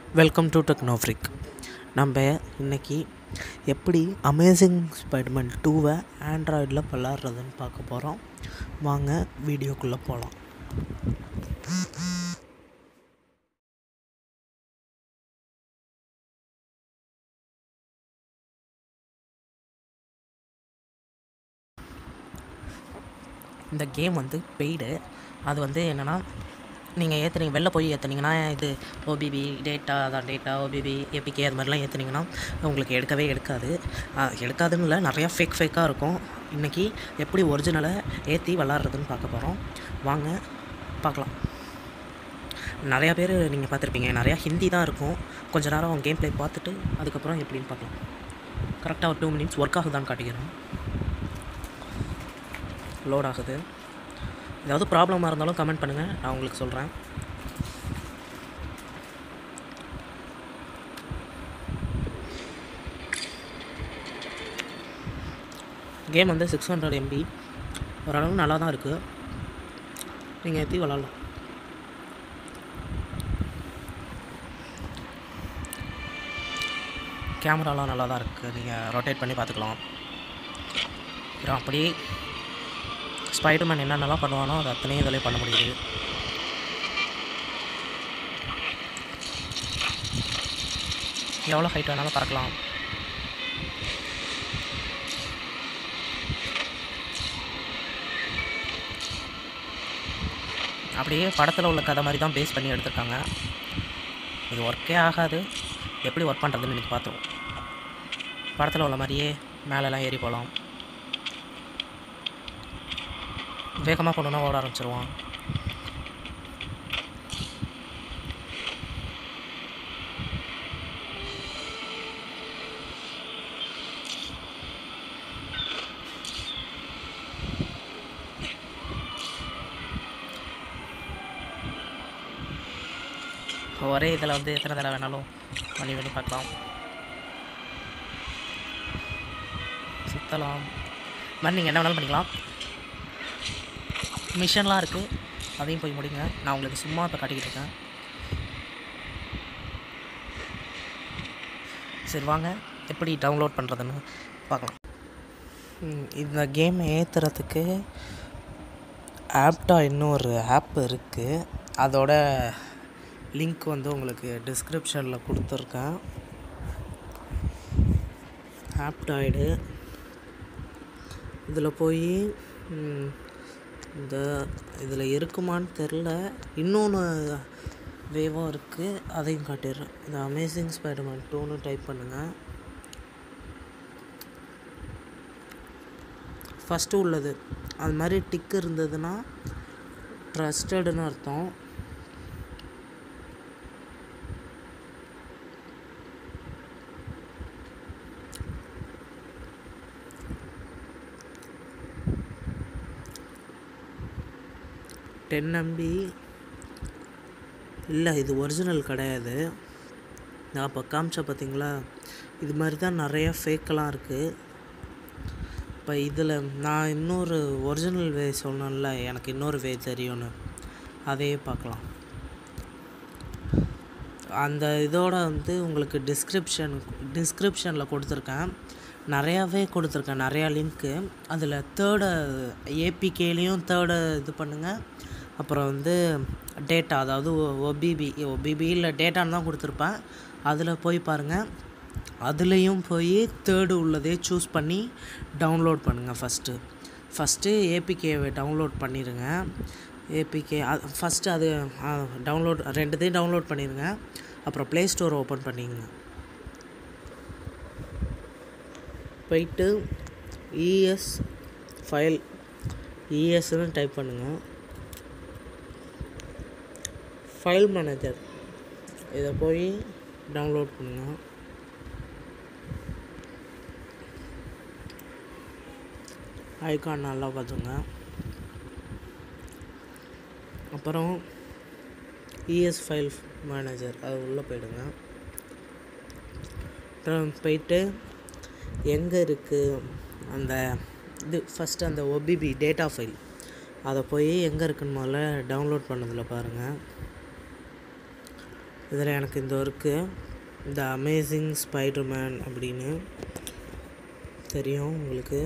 welcome to டெக்னோஃப்ரிக் நம்ம இன்னைக்கு எப்படி அமேசிங் ஸ்பைடர்மேன் டூவை ஆண்ட்ராய்டில் விளாட்றதுன்னு பார்க்க போகிறோம் வாங்க வீடியோக்குள்ளே போகலாம் இந்த கேம் வந்து பெய்டு அது வந்து என்னென்னா நீங்கள் ஏற்றுனீங்க வெளில போய் ஏற்றுனீங்கன்னா இது ஓபிபி டேட்டா அதான் டேட்டா ஓபிபி ஏபிகே அது மாதிரிலாம் ஏற்றுனீங்கன்னா உங்களுக்கு எடுக்கவே எடுக்காது ஆ, எடுக்காதுன்னு இல்லை நிறையா ஃபேக் ஃபேக்காக இருக்கும் இன்றைக்கி எப்படி ஒரிஜினலை ஏற்றி விளாட்றதுன்னு பார்க்க போகிறோம் வாங்க பார்க்கலாம் நிறையா பேர் நீங்கள் பார்த்துருப்பீங்க நிறையா ஹிந்தி தான் இருக்கும் கொஞ்ச நேரம் கேம் ப்ளே பார்த்துட்டு அதுக்கப்புறம் எப்படின்னு பார்க்கலாம் கரெக்டாக ஒரு டூ மினிட்ஸ் ஒர்க் ஆகுதான்னு காட்டிக்கிறேன் லோட் ஆகுது ஏதாவது ப்ராப்ளமாக இருந்தாலும் கமெண்ட் பண்ணுங்கள் நான் உங்களுக்கு சொல்கிறேன் கேம் வந்து சிக்ஸ் ஹண்ட்ரட் எம்பி ஓரளவு நல்லா தான் இருக்குது நீங்கள் ஏற்றி விளாட்லாம் கேமராலாம் நல்லா தான் இருக்குது நீங்கள் ரொட்டேட் பண்ணி பார்த்துக்கலாம் அப்புறம் அப்படியே ஸ்பைடர்மேன் என்னென்னலாம் பண்ணுவானோ அது அத்தனையும் இதில் பண்ண முடியுது எவ்வளோ ஹைட் வேணாலும் பறக்கலாம் அப்படியே படத்தில் உள்ள கதை மாதிரி தான் பேஸ் பண்ணி எடுத்திருக்காங்க இது ஒர்க்கே ஆகாது எப்படி ஒர்க் பண்ணுறதுன்னு இன்றைக்கி பார்த்துருவோம் படத்தில் உள்ள மாதிரியே மேலெல்லாம் ஏறி போகலாம் வேகமாக போகணுன்னா ஓட ஆரம்பிச்சிருவான் ஒரே இதில் வந்து எத்தனை தடவை வேணாலும் பண்ணி பண்ணி பார்க்கலாம் சுற்றலாம் மாதிரி நீங்கள் என்ன வேணாலும் பண்ணிக்கலாம் மிஷன்லாம் இருக்குது அதையும் போய் முடிங்க நான் உங்களுக்கு சும்மா இப்போ காட்டிக்கிட்டு இருக்கேன் சரி வாங்க எப்படி டவுன்லோட் பண்ணுறதுன்னு பார்க்கலாம் ம், இந்த கேம் ஏற்றுறதுக்கு ஆப்டா இன்னும் ஒரு ஆப் இருக்குது அதோட லிங்க் வந்து உங்களுக்கு டிஸ்கிரிப்ஷனில் கொடுத்துருக்கேன் ஆப்டாய்டு இதில் போய் ம், இந்த இதில் இருக்குமான்னு தெரில இன்னொன்று வேவும் இருக்குது அதையும் காட்டிடுறேன் இந்த அமேசிங் ஸ்பைடர்மேன் டூன்னு டைப் பண்ணுங்கள் ஃபஸ்ட்டு உள்ளது அது மாதிரி டிக் இருந்ததுன்னா ட்ரஸ்டடுன்னு அர்த்தம் டென் எம்பி இல்லை இது ஒரிஜினல் கிடையாது நான் இப்போ காமிச்ச பார்த்தீங்களா இது மாதிரி தான் நிறைய ஃபேக்கெல்லாம் இருக்குது இப்போ இதில் நான் இன்னொரு ஒரிஜினல் வே சொன்னேன்ல எனக்கு இன்னொரு வே தெரியும்னு அதையே பார்க்கலாம் அந்த இதோட வந்து உங்களுக்கு டிஸ்கிரிப்ஷன் டிஸ்கிரிப்ஷனில் கொடுத்துருக்கேன் நிறையாவே கொடுத்துருக்கேன் நிறையா லிங்க்கு அதில் தேர்டு ஏபிகேலேயும் தேர்டு இது பண்ணுங்கள் அப்புறம் வந்து டேட்டா அதாவது ஒபிபி ஒபிபி இல்லை டேட்டான்னு தான் கொடுத்துருப்பேன் அதில் போய் பாருங்கள் அதுலேயும் போய் தேர்டு உள்ளதே சூஸ் பண்ணி டவுன்லோட் பண்ணுங்கள் ஃபஸ்ட்டு ஃபஸ்ட்டு ஏபிகேவை டவுன்லோட் பண்ணிடுங்க ஏபிகே ஃபஸ்ட்டு அது டவுன்லோட் ரெண்டுத்தையும் டவுன்லோட் பண்ணிடுங்க அப்புறம் ப்ளே ஸ்டோர் ஓப்பன் பண்ணிங்க போயிட்டு இஎஸ் ஃபைல் இஎஸ்ன்னு டைப் பண்ணுங்கள் ஃபைல் மேனேஜர் இதை போய் டவுன்லோட் பண்ணுங்கள் ஐகான் நல்லா பார்த்துங்க அப்புறம் இஎஸ் ஃபைல் மேனேஜர் அது உள்ளே போயிடுங்க அப்புறம் போயிட்டு எங்கே இருக்குது அந்த இது ஃபஸ்ட்டு அந்த ஒபிபி டேட்டா ஃபைல் அதை போய் எங்கே இருக்குன்னு முதல்ல டவுன்லோட் பண்ணதில் பாருங்கள் இதில் எனக்கு இந்த ஒர்க்கு இந்த அமேசிங் ஸ்பைடர்மேன் அப்படின்னு தெரியும் உங்களுக்கு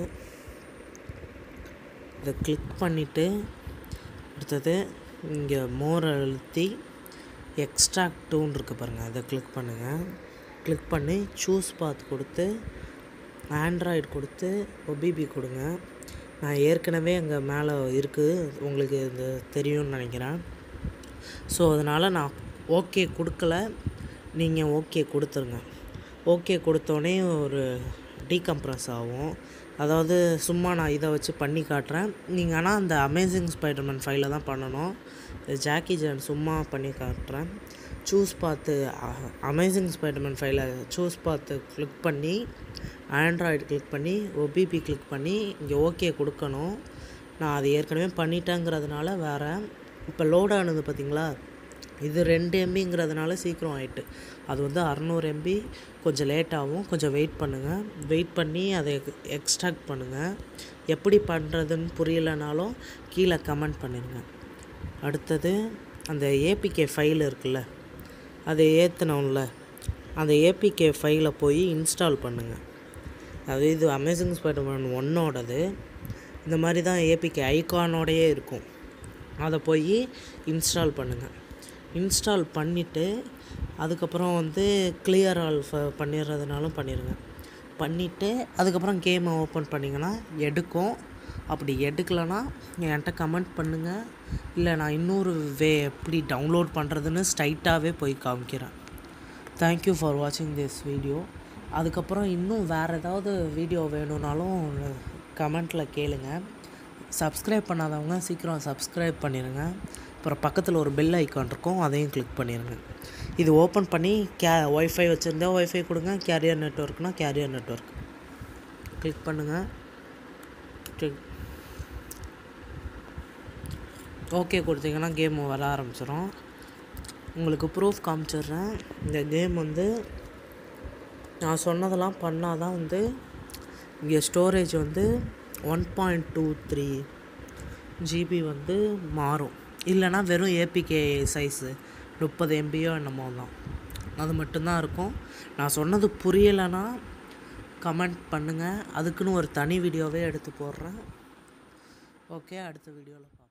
இதை கிளிக் பண்ணிவிட்டு அடுத்தது இங்கே மோர் அழுத்தி எக்ஸ்ட்ராக்ட் டூன் இருக்குது பாருங்கள் அதை கிளிக் பண்ணுங்கள் கிளிக் பண்ணி சூஸ் பாத் கொடுத்து ஆண்ட்ராய்டு கொடுத்து ஒபிபி கொடுங்க நான் ஏற்கனவே அங்கே மேலே இருக்குது உங்களுக்கு இது தெரியும்னு நினைக்கிறேன் ஸோ அதனால் நான் ஓகே கொடுக்கல நீங்கள் ஓகே கொடுத்துருங்க ஓகே கொடுத்தோடனே ஒரு டீகம்ப்ரஸ் ஆகும் அதாவது சும்மா நான் இதை வச்சு பண்ணி காட்டுறேன் நீங்கள் ஆனால் அந்த அமேசிங் ஸ்பைடர்மேன் ஃபைலில் தான் பண்ணணும் ஜாக்கி ஜான் சும்மா பண்ணி காட்டுறேன் சூஸ் பார்த்து அமேசிங் ஸ்பைடர்மேன் ஃபைலை சூஸ் பார்த்து கிளிக் பண்ணி ஆண்ட்ராய்டு கிளிக் பண்ணி ஒபிபி கிளிக் பண்ணி இங்கே ஓகே கொடுக்கணும் நான் அது ஏற்கனவே பண்ணிட்டேங்கிறதுனால வேறு இப்போ லோட் ஆனது பார்த்தீங்களா இது ரெண்டு எம்பிங்கிறதுனால சீக்கிரம் ஆயிட்டு அது வந்து அறநூறு எம்பி கொஞ்சம் லேட் ஆகும் கொஞ்சம் வெயிட் பண்ணுங்கள் வெயிட் பண்ணி அதை எக்ஸ்ட்ராக்ட் பண்ணுங்கள் எப்படி பண்ணுறதுன்னு புரியலைனாலும் கீழே கமெண்ட் பண்ணிடுங்க அடுத்தது அந்த ஏபிகே ஃபைல் இருக்குல்ல அதை ஏற்றினோம்ல அந்த ஏபிகே ஃபைலை போய் இன்ஸ்டால் பண்ணுங்கள் அதாவது இது அமேசிங் ஸ்பைடர்மேன் ஒன்னோடது இந்த மாதிரி தான் ஏபிகே ஐகானோடையே இருக்கும் அதை போய் இன்ஸ்டால் பண்ணுங்கள் இன்ஸ்டால் பண்ணிவிட்டு அதுக்கப்புறம் வந்து கிளியர் ஆல் பண்ணிடுறதுனாலும் பண்ணிடுங்க பண்ணிவிட்டு அதுக்கப்புறம் கேமை ஓப்பன் பண்ணிங்கன்னா எடுக்கும் அப்படி எடுக்கலைன்னா என்கிட்ட கமெண்ட் பண்ணுங்கள் இல்லை நான் இன்னொரு வே எப்படி டவுன்லோட் பண்ணுறதுன்னு ஸ்ட்ரைட்டாகவே போய் காமிக்கிறேன் தேங்க்யூ ஃபார் வாட்சிங் திஸ் வீடியோ அதுக்கப்புறம் இன்னும் வேறு ஏதாவது வீடியோ வேணும்னாலும் கமெண்ட்டில் கேளுங்க சப்ஸ்கிரைப் பண்ணாதவங்க சீக்கிரம் சப்ஸ்கிரைப் பண்ணிடுங்க அப்புறம் பக்கத்தில் ஒரு பெல் ஐக்கான் இருக்கும் அதையும் கிளிக் பண்ணிடுங்க இது ஓப்பன் பண்ணி கே ஒய்ஃபை வச்சுருந்தா ஒய்ஃபை கொடுங்க கேரியர் நெட்ஒர்க்னால் கேரியர் நெட்ஒர்க் கிளிக் பண்ணுங்கள் ஓகே கொடுத்தீங்கன்னா கேம் வர ஆரம்பிச்சிடும் உங்களுக்கு ப்ரூஃப் காமிச்சிடுறேன் இந்த கேம் வந்து நான் சொன்னதெல்லாம் பண்ணால் தான் வந்து இங்கே ஸ்டோரேஜ் வந்து one point two three GB வந்து மாறும் இல்லைனா வெறும் ஏபிகே சைஸு முப்பது எம்பியோ என்னமோ தான் அது மட்டும்தான் இருக்கும் நான் சொன்னது புரியலைன்னா கமெண்ட் பண்ணுங்கள் அதுக்குன்னு ஒரு தனி வீடியோவே எடுத்து போடுறேன் ஓகே அடுத்த வீடியோவில்